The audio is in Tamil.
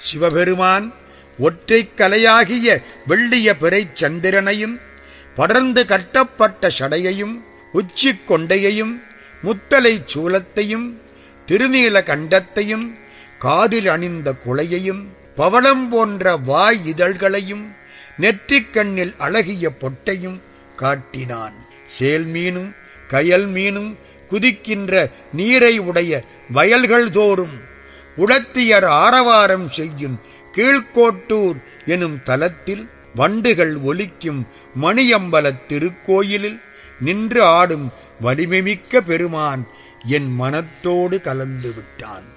சிவபெருமான் ஒற்றைக் கலையாகிய வெள்ளிய பிறைச் சந்திரனையும் படர்ந்து கட்டப்பட்ட சடையையும் உச்சிக் கொண்டையையும் முத்தலைச் சூலத்தையும் திருநீல கண்டத்தையும் காதில் அணிந்த குளையையும் பவளம் போன்ற வாய் இதழ்களையும் நெற்றிக் கண்ணில் அழகிய பொட்டையும் காட்டினான் சேல் மீனும் கயல் மீனும் குதிக்கின்ற நீரை உடைய வயல்கள் தோறும் உடத்தியர் ஆரவாரம் செய்யும் கீழ்கோட்டூர் எனும் தலத்தில் வண்டுகள் ஒலிக்கும் மணியம்பலத் திருக்கோயிலில் நின்று ஆடும் வலிமைமிக்க பெருமான் என் மனத்தோடு கலந்து விட்டான்